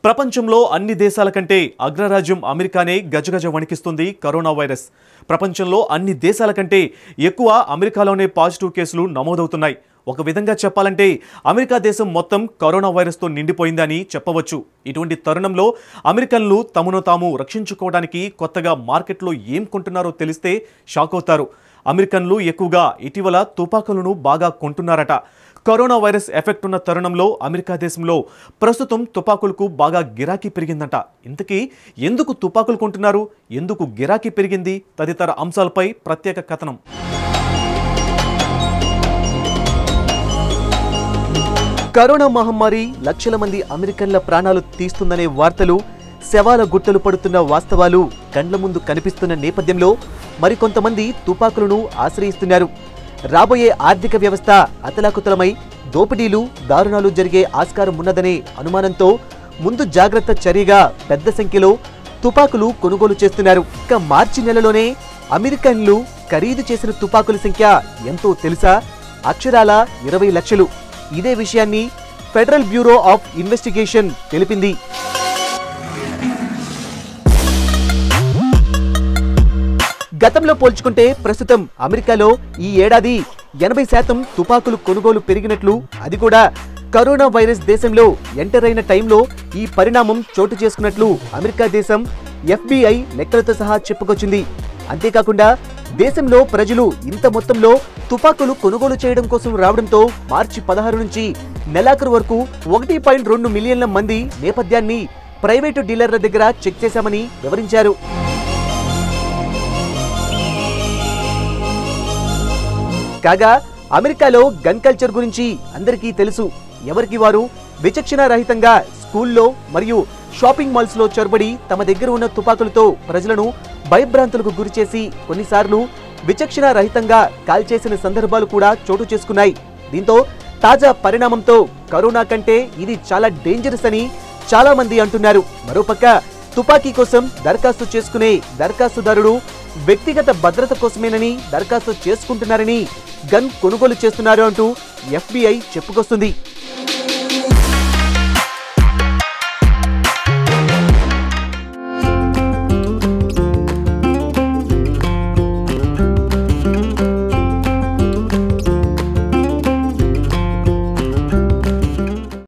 ప్రపంచంలో అన్ని దేశాల కంటే అగ్రరాజ్యం అమెరికానే గజగజ వణికిస్తుంది కరోనా వైరస్ ప్రపంచంలో అన్ని దేశాల కంటే ఎక్కువ అమెరికాలోనే పాజిటివ్ కేసులు నమోదవుతున్నాయి ఒక విధంగా చెప్పాలంటే అమెరికా దేశం మొత్తం కరోనా వైరస్తో నిండిపోయిందని చెప్పవచ్చు ఇటువంటి తరుణంలో అమెరికన్లు తమను తాము రక్షించుకోవడానికి కొత్తగా మార్కెట్లో ఏం కొంటున్నారో తెలిస్తే షాక్ అవుతారు అమెరికన్లు ఎక్కువగా ఇటీవల తుపాకులను బాగా కొంటున్నారట కరోనా వైరస్ ఎఫెక్ట్ ఉన్న తరుణంలో అమెరికా దేశంలో ప్రస్తుతం తుపాకులకు బాగా గిరాకీ పెరిగిందంట ఇంతకీ ఎందుకు తుపాకులు కొంటున్నారు ఎందుకు గిరాకీ పెరిగింది తదితర అంశాలపై ప్రత్యేక కథనం కరోనా మహమ్మారి లక్షల మంది అమెరికన్ల ప్రాణాలు తీస్తుందనే వార్తలు శవాల గుట్టలు పడుతున్న వాస్తవాలు కండ్ల ముందు కనిపిస్తున్న నేపథ్యంలో మరికొంతమంది తుపాకులను ఆశ్రయిస్తున్నారు రాబోయే ఆర్థిక వ్యవస్థ అతలాకుతలమై దోపిడీలు దారుణాలు జరిగే ఆస్కారం ఉన్నదనే అనుమానంతో ముందు జాగ్రత్త చర్యగా పెద్ద సంఖ్యలో తుపాకులు కొనుగోలు చేస్తున్నారు ఇక మార్చి నెలలోనే అమెరికన్లు ఖరీదు చేసిన తుపాకుల సంఖ్య ఎంతో తెలుసా అక్షరాల ఇరవై లక్షలు ఇదే విషయాన్ని ఫెడరల్ బ్యూరో ఆఫ్ ఇన్వెస్టిగేషన్ తెలిపింది గతంలో పోల్చుకుంటే ప్రస్తుతం అమెరికాలో ఈ ఏడాది ఎనభై శాతం తుపాకులు కొనుగోలు పెరిగినట్లు అది కూడా కరోనా వైరస్ దేశంలో ఎంటర్ అయిన టైంలో ఈ పరిణామం చోటు చేసుకున్నట్లు అమెరికా దేశం ఎఫ్బిఐ లెక్కలతో సహా చెప్పుకొచ్చింది అంతేకాకుండా దేశంలో ప్రజలు ఇంత మొత్తంలో తుపాకులు కొనుగోలు చేయడం కోసం రావడంతో మార్చి పదహారు నుంచి నెలాఖరు వరకు ఒకటి పాయింట్ రెండు మిలియన్ల మంది నేపథ్యాన్ని ప్రైవేటు డీలర్ల దగ్గర చెక్ చేశామని వివరించారు కాగా అమెరికాలో గన్ కల్చర్ గురించి అందరికీ తెలుసు ఎవరికి వారు విచక్షణ రహితంగా స్కూల్లో మరియు షాపింగ్ మాల్స్ లో చొరబడి తమ దగ్గర ఉన్న తుపాకులతో ప్రజలను భయభ్రాంతులకు గురిచేసి కొన్నిసార్లు విచక్షణ రహితంగా కాల్చేసిన సందర్భాలు కూడా చోటు చేసుకున్నాయి దీంతో తాజా పరిణామంతో కరోనా కంటే ఇది చాలా డేంజరస్ అని చాలా మంది అంటున్నారు మరోపక్క తుపాకీ కోసం దరఖాస్తు చేసుకునే దరఖాస్తుదారుడు వ్యక్తిగత భద్రత కోసమేనని దరఖాస్తు చేసుకుంటున్నారని గన్ కొనుగోలు చేస్తున్నారు అంటూ ఎఫ్బిఐ చెప్పుకొస్తుంది